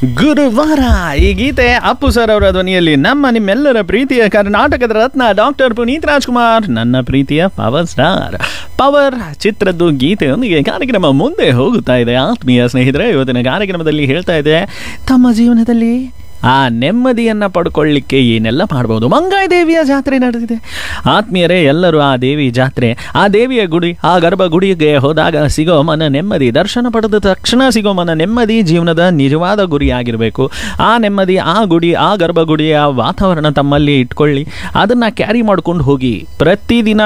ಗುರುವಾರ ಈ ಗೀತೆ ಅಪ್ಪು ಸರ್ ಅವರ ಧ್ವನಿಯಲ್ಲಿ ನಮ್ಮ ನಿಮ್ಮೆಲ್ಲರ ಪ್ರೀತಿಯ ಕರ್ನಾಟಕದ ರತ್ನ ಡಾಕ್ಟರ್ ಪುನೀತ್ ರಾಜ್ಕುಮಾರ್ ನನ್ನ ಪ್ರೀತಿಯ ಪವರ್ ಸ್ಟಾರ್ ಪವರ್ ಚಿತ್ರದ್ದು ಗೀತೆಯೊಂದಿಗೆ ಕಾರ್ಯಕ್ರಮ ಮುಂದೆ ಹೋಗುತ್ತಾ ಇದೆ ಆತ್ಮೀಯ ಸ್ನೇಹಿತರೆ ಇವತ್ತಿನ ಕಾರ್ಯಕ್ರಮದಲ್ಲಿ ಹೇಳ್ತಾ ಇದೆ ತಮ್ಮ ಜೀವನದಲ್ಲಿ ಆ ನೆಮ್ಮದಿಯನ್ನು ಪಡ್ಕೊಳ್ಳಿಕ್ಕೆ ಏನೆಲ್ಲ ಮಾಡ್ಬೋದು ಮಂಗಾಯ ದೇವಿಯ ಜಾತ್ರೆ ನಡೆದಿದೆ ಆತ್ಮೀಯರೇ ಎಲ್ಲರೂ ಆ ದೇವಿ ಜಾತ್ರೆ ಆ ದೇವಿಯ ಗುಡಿ ಆ ಗರ್ಭ ಗುಡಿಗೆ ಹೋದಾಗ ಸಿಗೋ ಮನ ನೆಮ್ಮದಿ ದರ್ಶನ ಪಡೆದ ತಕ್ಷಣ ಸಿಗೋ ಮನ ನೆಮ್ಮದಿ ಜೀವನದ ನಿಜವಾದ ಗುರಿಯಾಗಿರಬೇಕು ಆ ನೆಮ್ಮದಿ ಆ ಗುಡಿ ಆ ಗರ್ಭಗುಡಿಯ ವಾತಾವರಣ ತಮ್ಮಲ್ಲಿ ಇಟ್ಕೊಳ್ಳಿ ಅದನ್ನು ಕ್ಯಾರಿ ಮಾಡ್ಕೊಂಡು ಹೋಗಿ ಪ್ರತಿದಿನ